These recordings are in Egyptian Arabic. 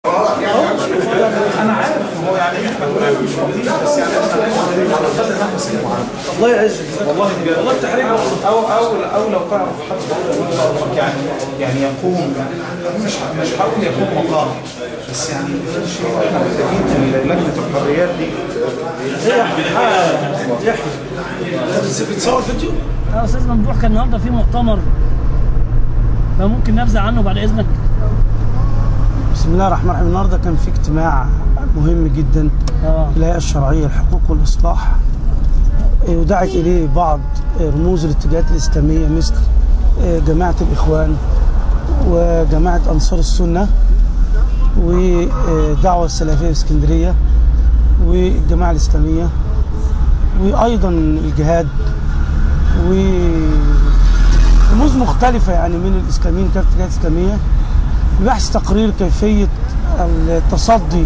انا عارف هو يعني احنا كلنا مش فاضيين بس يعني احنا على قدر نفس الله يعزك والله بجد والله التحريك او او او لو تعرف حد تعرفك يعني يعني يقوم مش مش هقول يقوم مقام بس يعني في شيء احنا محتاجين لجنه الحريات دي يحيى يحيى بتصور فيديو؟ يا استاذ ممدوح كان النهارده في مؤتمر فممكن نبذه عنه بعد اذنك بسم الله الرحمن الرحيم النهارده كان في اجتماع مهم جدا اه الهيئه الشرعيه للحقوق والاصلاح آه، ودعت اليه بعض آه، رموز الاتجاهات الاسلاميه مثل آه، جماعه الاخوان وجماعه انصار السنه ودعوه السلفيه في اسكندريه والجماعه الاسلاميه وايضا الجهاد ورموز مختلفه يعني من الاسلاميين كانت اتجاهات اسلاميه لبحث تقرير كيفيه التصدي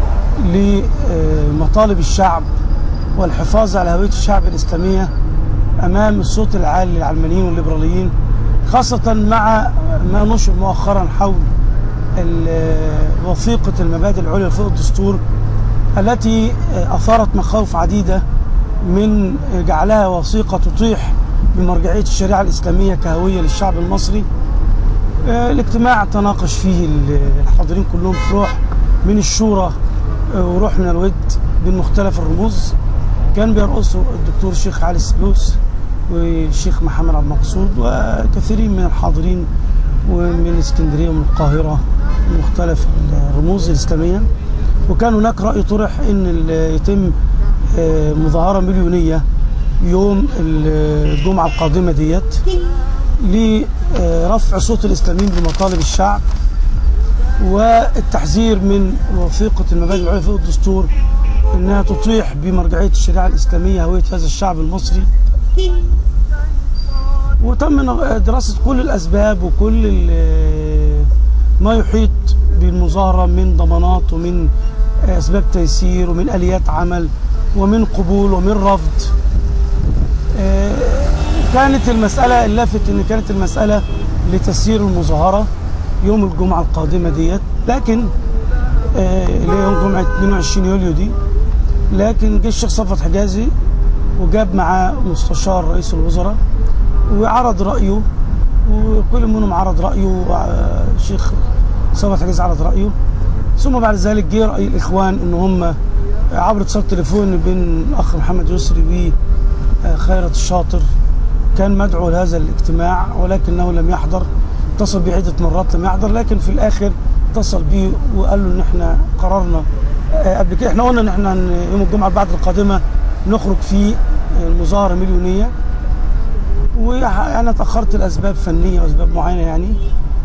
لمطالب الشعب والحفاظ على هويه الشعب الاسلاميه امام الصوت العالي للعلمانيين والليبراليين خاصه مع ما نشر مؤخرا حول ال- وثيقه المبادئ العليا لفوق الدستور التي اثارت مخاوف عديده من جعلها وثيقه تطيح بمرجعيه الشريعه الاسلاميه كهويه للشعب المصري آه، الاجتماع تناقش فيه الحاضرين كلهم في روح من الشورى آه، وروح من الود بين مختلف الرموز كان بيرقصوا الدكتور الشيخ علي السلوس والشيخ محمد عبد المقصود وكثيرين من الحاضرين ومن اسكندريه ومن القاهره من مختلف الرموز الاسلاميه وكان هناك راي طرح ان ال- يتم آه، مظاهره مليونيه يوم الجمعه القادمه ديت لرفع صوت الاسلاميين بمطالب الشعب والتحذير من وثيقه المبادئ العليا فوق الدستور انها تطيح بمرجعيه الشريعه الاسلاميه هويه هذا الشعب المصري وتم دراسه كل الاسباب وكل ال- ما يحيط بالمظاهره من ضمانات ومن اسباب تيسير ومن اليات عمل ومن قبول ومن رفض آه، كانت المسألة اللافت إن كانت المسألة لتسيير المظاهرة يوم الجمعة القادمة ديت لكن آه، اللي هي يوم جمعة 22 يوليو دي لكن جه الشيخ صفوت حجازي وجاب معاه مستشار رئيس الوزراء وعرض رأيه وكل منهم عرض رأيه آه، الشيخ صفوت حجازي عرض رأيه ثم بعد ذلك جه رأي الإخوان إن هم عبر اتصال تليفوني بين الأخ محمد يسري وخيرت الشاطر كان مدعو لهذا الاجتماع ولكنه لم يحضر اتصل بيه عدة مرات لم يحضر لكن في الآخر اتصل بيه وقال له إن إحنا قررنا آه، قبل كده إحنا قلنا إن إحنا ن- يوم الجمعة بعد القادمة نخرج في آه، مظاهرة مليونية وأنا تأخرت لأسباب فنية وأسباب معينة يعني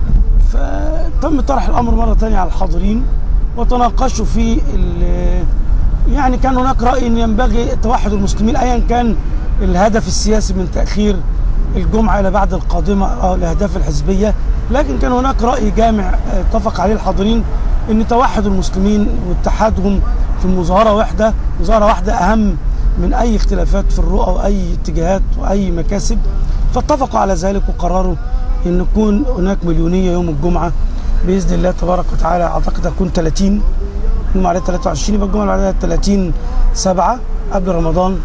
فتم طرح الامر مره ثانيه على الحاضرين وتناقشوا في ال- يعني كان هناك راي ان ينبغي توحد المسلمين ايا كان الهدف السياسي من تاخير الجمعه الى بعد القادمه او الاهداف الحزبيه لكن كان هناك راي جامع آه، اتفق عليه الحاضرين ان توحد المسلمين واتحادهم في مظاهره واحده مظاهره واحده اهم من اي اختلافات في الرؤى واي اتجاهات واي مكاسب فاتفقوا على ذلك وقرروا ان يكون هناك مليونيه يوم الجمعه باذن الله تبارك وتعالى اعتقد هتكون 30 الجمعه عليها 23 يبقى الجمعه اللي بعدها 30 7 قبل رمضان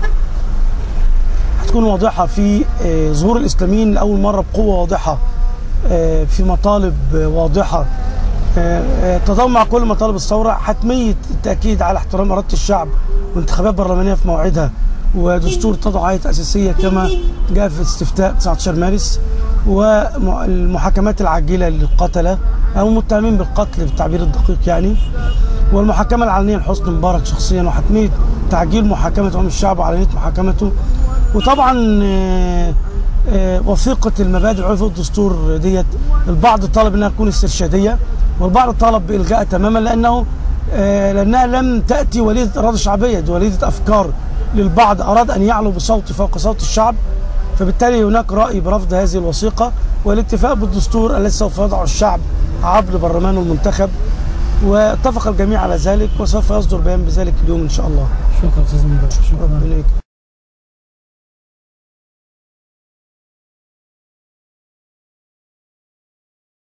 هتكون واضحه في آه، ظهور الاسلاميين لاول مره بقوه واضحه آه، في مطالب آه، واضحه آه، آه، تضامن مع كل مطالب الثوره حتميه التاكيد على احترام اراده الشعب وانتخابات برلمانيه في موعدها ودستور تضع آية أساسية كما جاء في استفتاء 19 مارس والمحاكمات العاجلة للقتلة أو المتهمين بالقتل بالتعبير الدقيق يعني والمحاكمة العلنية لحسني مبارك شخصيا وحتمية تعجيل محاكمة أمم الشعب وعلنية محاكمته وطبعا آه، آه، وثيقة المبادئ العليا فوق الدستور ديت البعض طلب انها تكون استرشادية والبعض طلب بإلغائها تماما لأنه آه، لأنها لم تأتي وليدة إرادة شعبية دي وليدة أفكار للبعض أراد أن يعلو بصوت فوق صوت الشعب فبالتالي هناك رأي برفض هذه الوثيقة والاتفاق بالدستور الذي سوف يضعه الشعب عبر برلمانه المنتخب واتفق الجميع على ذلك وسوف يصدر بيان بذلك اليوم إن شاء الله شكرا استاذ ممدوح شكرا ربنا يكرمك